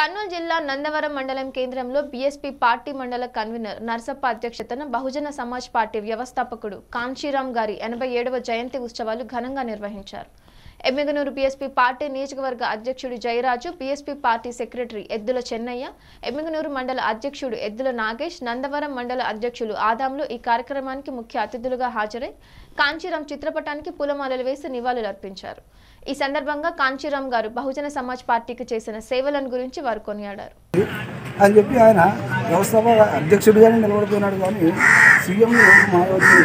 కర్నూలు జిల్లా నందవరం మండలం కేంద్రంలో బీఎస్పీ పార్టీ మండల కన్వీనర్ నర్సప్ప అధ్యక్షతన బహుజన సమాజ్ పార్టీ వ్యవస్థాపకుడు కాంచీరామ్ గారి ఎనభై ఏడవ జయంతి ఉత్సవాలు ఘనంగా నిర్వహించారు ఎమ్మిగనూరు బీఎస్పీ పార్టీ నియోజకవర్గ అధ్యక్షుడు జయరాజు బీఎస్పీ పార్టీ సెక్రటరీ ఎద్దుల చెన్నయ్య ఎమ్మిగనూరు మండల అధ్యక్షుడు ఎద్దుల నాగేష్ నందవరం మండల అధ్యక్షులు ఆదాంలు ఈ కార్యక్రమానికి ముఖ్య అతిథులుగా హాజరై కాంచీరాం చిత్రపటానికి పూలమాలలు వేసి నివాళులర్పించారు ఈ సందర్భంగా కాంచీరాం గారు బహుజన సమాజ్ పార్టీకి చేసిన సేవలను గురించి వారు కొనియాడారు అని చెప్పి ఆయన వ్యవస్థాప అధ్యక్షుడిగానే నిలబడిపోయినాడు కానీ సీఎం మాయావతి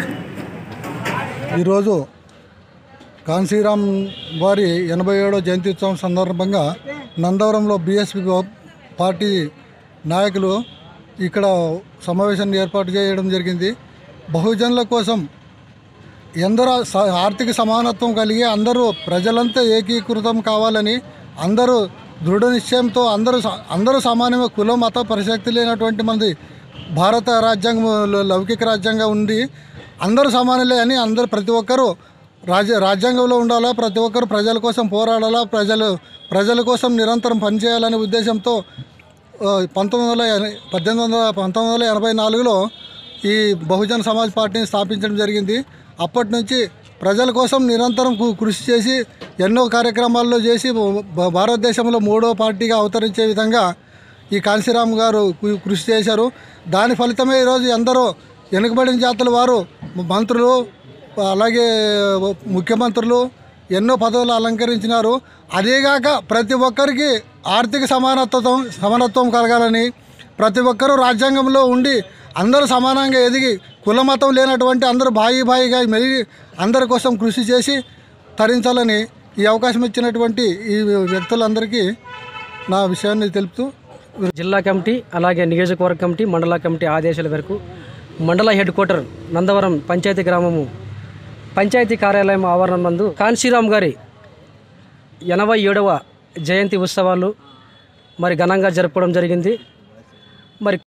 ఈరోజు కాన్సీరామ్ వారి ఎనభై ఏడో జయంతి ఉత్సవం సందర్భంగా నందవరంలో బీఎస్పీ పార్టీ నాయకులు ఇక్కడ సమావేశాన్ని ఏర్పాటు చేయడం జరిగింది బహుజనుల కోసం ఎందరో స- ఆర్థిక సమానత్వం కలిగి అందరూ ప్రజలంతా ఏకీకృతం కావాలని అందరూ దృఢ నిశ్చయంతో అందరూ స- అందరూ సమానమే కుల మత పరిశక్తి లేనటువంటి మనది భారత రాజ్యాంగం లో- లౌకిక రాజ్యాంగం ఉంది అందరూ సమానులే అని అందరూ ప్రతి ఒక్కరూ రాజ్య రాజ్యాంగంలో ఉండాలా ప్రతి ఒక్కరు ప్రజల కోసం పోరాడాలా ప్రజలు ప్రజల కోసం నిరంతరం పనిచేయాలనే ఉద్దేశంతో ఆ, పంతొమ్మిది వందల ఎన- పద్దెనిమిది వందల పంతొమ్మిది వందల ఎనభై నాలుగులో ఈ బహుజన సమాజ్ పార్టీని స్థాపించడం జరిగింది అప్పటి నుంచి ప్రజల కోసం నిరంతరం కు- కృషి చేసి ఎన్నో కార్యక్రమాల్లో చేసి భ- భారతదేశంలో మూడో పార్టీగా అవతరించే విధంగా ఈ కాంశీరామ్ గారు కు- కృషి చేశారు దాని ఫలితమే ఈరోజు ఎందరో వెనుకబడిన జాతుల వారు మంత్రులు అలాగే ముఖ్యమంత్రులు ఎన్నో పదవులు అలంకరించినారు అదేగాక ప్రతి ఒక్కరికి ఆర్థిక సమానత్వం సమానత్వం కలగాలని ప్రతి ఒక్కరూ రాజ్యాంగంలో ఉండి అందరూ సమానంగా ఎదిగి కుల మతం లేనటువంటి అందరూ బాయి బాయిగా మెలిగి అందరి కోసం కృషి చేసి తరించాలని ఈ అవకాశం ఇచ్చినటువంటి ఈ వ్యక్తులందరికీ నా విషయాన్ని తెలుపుతూ జిల్లా కమిటీ అలాగే నియోజకవర్గ కమిటీ మండల కమిటీ ఆదేశాల మేరకు మండల హెడ్ క్వార్టర్ నందవరం పంచాయతీ గ్రామము పంచాయతీ కార్యాలయం ఆవరణం నందు కాన్సీరామ్ గారి ఎనభై ఏడవ జయంతి ఉత్సవాలు మరి ఘనంగా జరపడం జరిగింది మరి